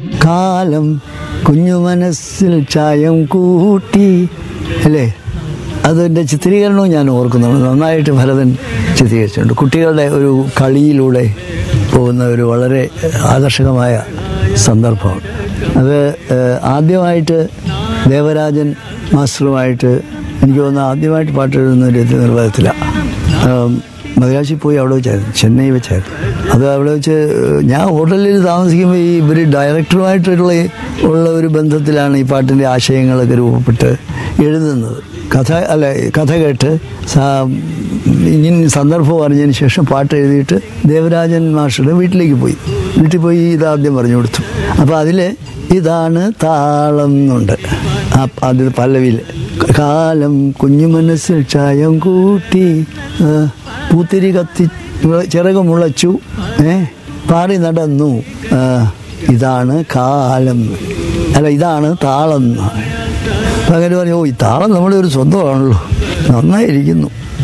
കാലം കുഞ്ഞു മനസ്സിൽ ചായം കൂട്ടി അല്ലേ അതിൻ്റെ ചിത്രീകരണവും ഞാൻ ഓർക്കുന്നുണ്ട് നന്നായിട്ട് ഭരതൻ ചിത്രീകരിച്ചിട്ടുണ്ട് കുട്ടികളുടെ ഒരു കളിയിലൂടെ പോകുന്ന ഒരു വളരെ ആകർഷകമായ സന്ദർഭമാണ് അത് ഏഹ്, ആദ്യമായിട്ട് ദേവരാജൻ മാസ്റ്ററുമായിട്ട് എനിക്ക് തോന്നുന്നു ആദ്യമായിട്ട് പാട്ട് എഴുതുന്ന ഒരു നിർവഹത്തിലാണ് മദ്രാസിൽ പോയി അവിടെ വെച്ചായിരുന്നു ചെന്നൈ വെച്ചായിരുന്നു അത് അവിടെ വെച്ച് ഞാൻ ഹോട്ടലിൽ താമസിക്കുമ്പോൾ ഈ ഇവർ ഡയറക്ടറുമായിട്ടുള്ള ഉള്ള ഒരു ബന്ധത്തിലാണ് ഈ പാട്ടിൻ്റെ ആശയങ്ങളൊക്കെ രൂപപ്പെട്ട് എഴുതുന്നത് കഥ അല്ല കഥ കേട്ട് സാ- ഇനി സന്ദർഭം അറിഞ്ഞതിന് ശേഷം പാട്ട് എഴുതിയിട്ട് ദേവരാജൻ മാഷയുടെ വീട്ടിലേക്ക് പോയി വീട്ടിൽ പോയി ഇതാദ്യം പറഞ്ഞു കൊടുത്തു അപ്പോൾ അതിൽ ഇതാണ് താളം എന്നുണ്ട് ആ അത് പല്ലവിയിൽ കാലം കുഞ്ഞു മനസ്സിൽ ചായം കൂട്ടി ആ, പൂത്തിരി കത്തി ചിറക് മുളച്ചു ഏ പാറി നടന്നു ആ, ഇതാണ് കാലം അല്ല ഇതാണ് താളം എന്ന്. അപ്പം അങ്ങനെ പറഞ്ഞു ഓ ഈ താളം നമ്മുടെ ഒരു സ്വന്തമാണല്ലോ നന്നായിരിക്കുന്നു